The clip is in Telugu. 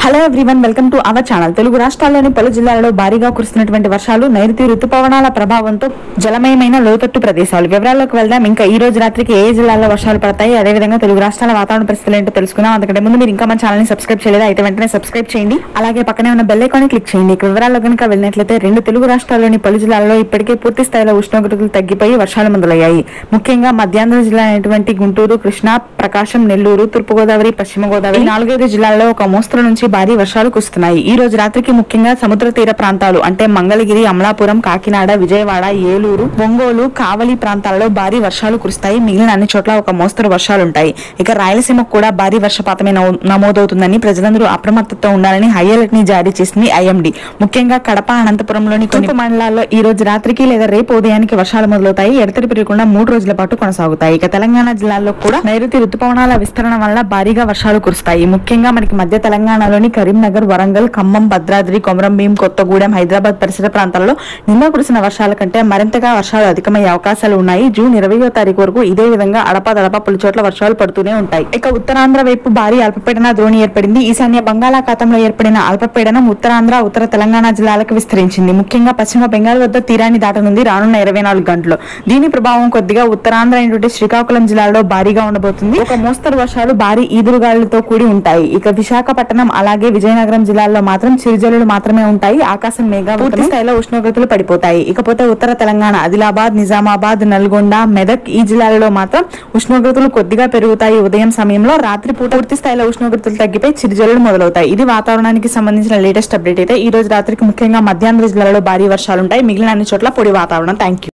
hello everyone welcome to our channel Telugu రాష్ట్రాల్లోని పలు జిల్లాలలో భారీగా కురుస్తున్నటువంటి వర్షాలు నైరుతి రుతుపవనాల ప్రభావంతో జలమయమైన లోతట్టు ప్రదేశాలు వివరాల్లోకి వెళ్దాం ఇంకా ఈ రోజు రాత్రికి ఏ జిల్లాల్లో వర్షాలు పడతాయి అదేవిధంగా తెలుగు రాష్ట్రాల వాతావరణ పరిస్థితులు ఏంటో తెలుసుకుందాం అందుకంటే ముందు మీరు ఇంకా మన ఛానల్ ని సబ్స్క్రైబ్ చేయలేదు అయితే వెంటనే సబ్స్క్రైబ్ చేయండి అలాగే పక్కనే ఉన్న బెల్ ఐకాన్ క్లిక్ చేయండి ఇక వివరాల్లో కనుక వెళ్ళినట్లయితే రెండు తెలుగు రాష్ట్రాల్లోని పలు జిల్లాల్లో ఇప్పటికే పూర్తి స్థాయిలో ఉష్ణోగ్రతలు తగ్గిపోయి వర్షాలు మొదలయ్యాయి ముఖ్యంగా మధ్యాంధ్ర జిల్లా అయినటువంటి గుంటూరు కృష్ణా ప్రకాశం నెల్లూరు తూర్పుగోదావరి పశ్చిమ గోదావరి ఈ నాలుగైదు జిల్లాల్లో ఒక మోస్తరు నుంచి భారీ వర్షాలు కురుస్తున్నాయి ఈ రోజు రాత్రికి ముఖ్యంగా సముద్ర తీర ప్రాంతాలు అంటే మంగళగిరి అమలాపురం కాకినాడ విజయవాడ ఏలూరు ఒంగోలు కావలి ప్రాంతాల్లో భారీ వర్షాలు కురుస్తాయి మిగిలిన అన్ని చోట్ల ఒక మోస్తరు వర్షాలుంటాయి ఇక రాయలసీమకు కూడా భారీ వర్షపాతమే నమో- నమోదవుతుందని ప్రజలందరూ అప్రమత్తతో ఉండాలని హై అలర్ట్ ని జారీ చేసింది ఐఎండి ముఖ్యంగా కడప అనంతపురంలోని కొన్ని మండలాల్లో ఈ రోజు రాత్రికి లేదా రేపు ఉదయానికి వర్షాలు మొదలవుతాయి ఎడతెరిపి పెరగకుండా మూడు రోజుల పాటు కొనసాగుతాయి ఇక తెలంగాణ జిల్లాల్లో కూడా నైరుతి రుతుపవనాల విస్తరణ వల్ల భారీగా వర్షాలు కురుస్తాయి ముఖ్యంగా మనకి మధ్య తెలంగాణలోని కరీంనగర్ వరంగల్ ఖమ్మం భద్రాద్రి కొమరంభీం కొత్తగూడెం హైదరాబాద్ పరిసర ప్రాంతాల్లో నిన్న కురిసిన వర్షాల కంటే మరింతగా వర్షాలు అధికమయ్యే అవకాశాలు ఉన్నాయి జూన్ ఇరవయో తారీఖు వరకు ఇదే విధంగా అడపాదడపా పలు చోట్ల వర్షాలు పడుతూనే ఉంటాయి ఇక ఉత్తరాంధ్ర వైపు భారీ అల్పపీడన ద్రోణి ఏర్పడింది ఈశాన్య బంగాళాఖాతంలో ఏర్పడిన అల్పపీడనం ఉత్తరాంధ్ర ఉత్తర తెలంగాణ జిల్లాలకు విస్తరించింది ముఖ్యంగా పశ్చిమ బెంగాల్ వద్ద తీరాన్ని దాటనుంది రానున్న ఇరవై నాలుగు గంటలు దీని ప్రభావం కొద్దిగా ఉత్తరాంధ్ర అయినటువంటి శ్రీకాకుళం జిల్లాలో భారీగా ఉండబోతుంది ఒక మోస్తరు వర్షాలు భారీ ఈదురుగాలులతో కూడి ఉంటాయి ఇక విశాఖపట్నం అలాగే విజయనగరం జిల్లాల్లో మాత్రం చిరుజల్లులు మాత్రమే ఉంటాయి ఆకాశం మేఘా పూర్తి స్థాయిలో ఉష్ణోగ్రతలు పడిపోతాయి ఇకపోతే ఉత్తర తెలంగాణ ఆదిలాబాద్ నిజామాబాద్ నల్గొండ మెదక్ ఈ జిల్లాలలో మాత్రం ఉష్ణోగ్రతలు కొద్దిగా పెరుగుతాయి ఉదయం సమయంలో రాత్రి పూట పూర్తి స్థాయిలో ఉష్ణోగ్రతలు తగ్గిపోయి చిరుజల్లులు మొదలవుతాయి ఇది వాతావరణానికి సంబంధించిన లేటెస్ట్ అప్డేట్ అయితే ఈ రోజు రాత్రికి ముఖ్యంగా మధ్యాంధ్ర జిల్లాలో భారీ వర్షాలు ఉంటాయి మిగిలిన అన్ని చోట్ల పొడి వాతావరణం థ్యాంక్ యూ